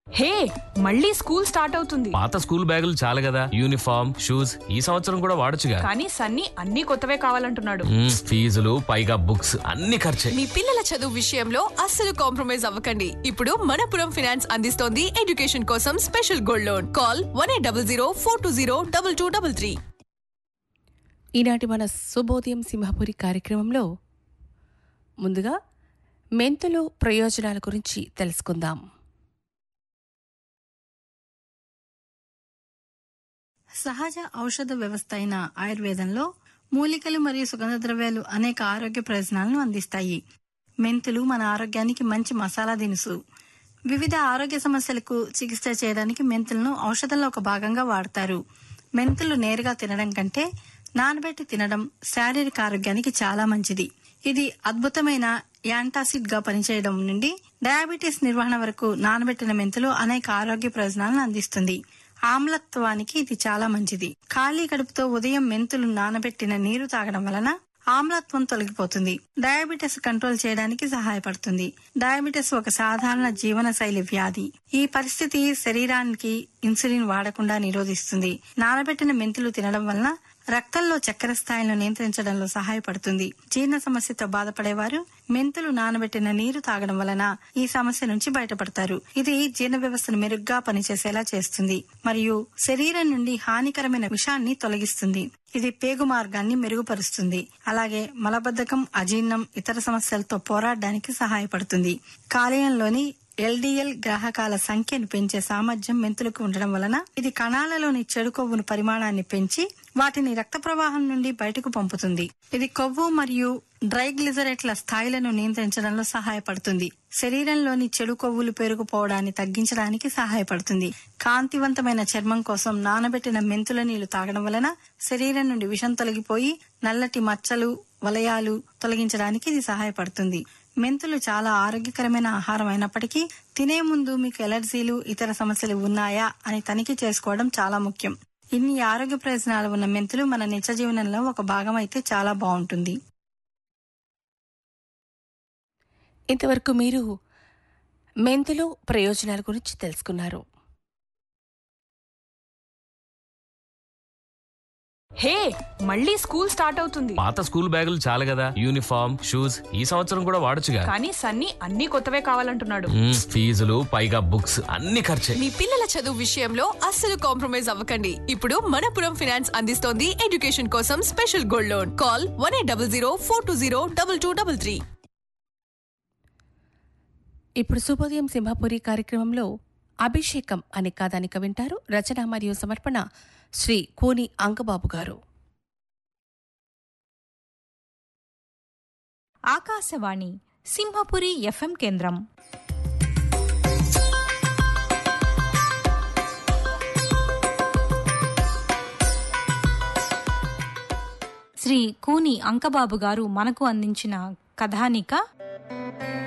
హే మళ్ళీ school start అవుతుంది పాత స్కూల్ బ్యాగులు చాలు కదా యూనిఫామ్ షూస్ ఈ సంవత్సరం కూడా వాడొచ్చుగా కానీ సన్నీ అన్ని కొత్తవే కావాలంటున్నాడు మ్మ్, ఫీజులు పైగా బుక్స్ అన్ని ఖర్చే మీ పిల్లల చదువు విషయంలో అస్సలు కాంప్రమైజ్ అవ్వకండి ఇప్పుడు మనపురం ఫైనాన్స్ అందిస్తోంది ఎడ్యుకేషన్ కోసం special gold loan call one eight double zero four two zero double two double three ఈనాటి మన శుభోదయం సింహపురి కార్యక్రమంలో ముందుగా మెంతులు ప్రయోజనాల గురించి తెలుసుకుందాం సహజ ఔషధ వ్యవస్థ అయిన ఆయుర్వేదంలో మూలికలు మరియు సుగంధ ద్రవ్యాలు అనేక ఆరోగ్య ప్రయోజనాలను అందిస్తాయి మెంతులు మన ఆరోగ్యానికి మంచి మసాలా దినుసు వివిధ ఆరోగ్య సమస్యలకు చికిత్స చేయడానికి మెంతులను ఔషధంలో ఒక భాగంగా వాడతారు మెంతులు నేరుగా తినడం కంటే నానబెట్టి తినడం శారీరక ఆరోగ్యానికి చాలా మంచిది ఇది అద్భుతమైన యాంటాసిడ్ గా పనిచేయడం నుండి డయాబెటీస్ నిర్వహణ వరకు నానబెట్టిన మెంతులు అనేక ఆరోగ్య ప్రయోజనాలను అందిస్తుంది ఆమ్లత్వానికి ఇది చాలా మంచిది ఖాళీ కడుపుతో ఉదయం మెంతులు నానబెట్టిన నీరు తాగడం వలన ఆమ్లత్వం తొలగిపోతుంది డయాబెటిస్ కంట్రోల్ చేయడానికి సహాయపడుతుంది డయాబెటిస్ ఒక సాధారణ జీవనశైలి వ్యాధి ఈ పరిస్థితి శరీరానికి ఇన్సులిన్ వాడకుండా నిరోధిస్తుంది నానబెట్టిన మెంతులు తినడం వలన రక్తంలో చక్కెర స్థాయిలను నియంత్రించడంలో సహాయపడుతుంది జీర్ణ సమస్యతో బాధపడేవారు మెంతులు నానబెట్టిన నీరు తాగడం వలన ఈ సమస్య నుంచి బయటపడతారు ఇది జీర్ణ వ్యవస్థను మెరుగ్గా పనిచేసేలా చేస్తుంది మరియు శరీరం నుండి హానికరమైన విషాన్ని తొలగిస్తుంది ఇది పేగు మార్గాన్ని మెరుగుపరుస్తుంది అలాగే మలబద్ధకం అజీర్ణం ఇతర సమస్యలతో పోరాడడానికి సహాయపడుతుంది కాలేయంలోని ఎల్డిఎల్ గ్రాహకాల సంఖ్యను పెంచే సామర్థ్యం మెంతులకు ఉండడం వలన ఇది కణాలలోని చెడు కొవ్వును పరిమాణాన్ని పెంచి వాటిని రక్త ప్రవాహం నుండి బయటకు పంపుతుంది ఇది కొవ్వు మరియు డ్రైగ్లిజరేట్ల స్థాయిలను నియంత్రించడంలో సహాయపడుతుంది శరీరంలోని చెడు కొవ్వులు పెరుగుపోవడాన్ని తగ్గించడానికి సహాయపడుతుంది కాంతివంతమైన చర్మం కోసం నానబెట్టిన మెంతుల నీళ్లు తాగడం వలన శరీరం నుండి విషం తొలగిపోయి నల్లటి మచ్చలు వలయాలు తొలగించడానికి ఇది సహాయపడుతుంది మెంతులు చాలా ఆరోగ్యకరమైన ఆహారం అయినప్పటికీ తినే ముందు మీకు ఎలర్జీలు ఇతర సమస్యలు ఉన్నాయా అని తనిఖీ చేసుకోవడం చాలా ముఖ్యం ఇన్ని ఆరోగ్య ప్రయోజనాలు ఉన్న మెంతులు మన నిత్య జీవనంలో ఒక భాగం అయితే చాలా బాగుంటుంది ఇంతవరకు మీరు మెంతులు ప్రయోజనాల గురించి తెలుసుకున్నారు హే మళ్ళీ స్కూల్ స్టార్ట్ అవుతుంది పాత స్కూల్ బ్యాగులు చాలు కదా యూనిఫామ్ షూస్ ఈ సంవత్సరం కూడా వాడొచ్చుగా కానీ సన్నీ అన్ని కొత్తవే కావాలంటున్నాడు మ్మ్, ఫీజులు పైగా బుక్స్ అన్ని ఖర్చే మీ పిల్లల చదువు విషయంలో అస్సలు కాంప్రమైజ్ అవ్వకండి ఇప్పుడు మనపురం ఫైనాన్స్ అందిస్తోంది ఎడ్యుకేషన్ కోసం special gold loan call one eight double zero four two zero double two double three ఇప్పుడు శుభోదయం సింహపురి కార్యక్రమంలో అభిషేకం అనే కథానిక వింటారు రచన మరియు సమర్పణ శ్రీ కోని అంకబాబు గారు ఆకాశవాణి సింహపురి ఎఫ్ఎం కేంద్రం శ్రీ కూని అంకబాబు గారు మనకు అందించిన కథానిక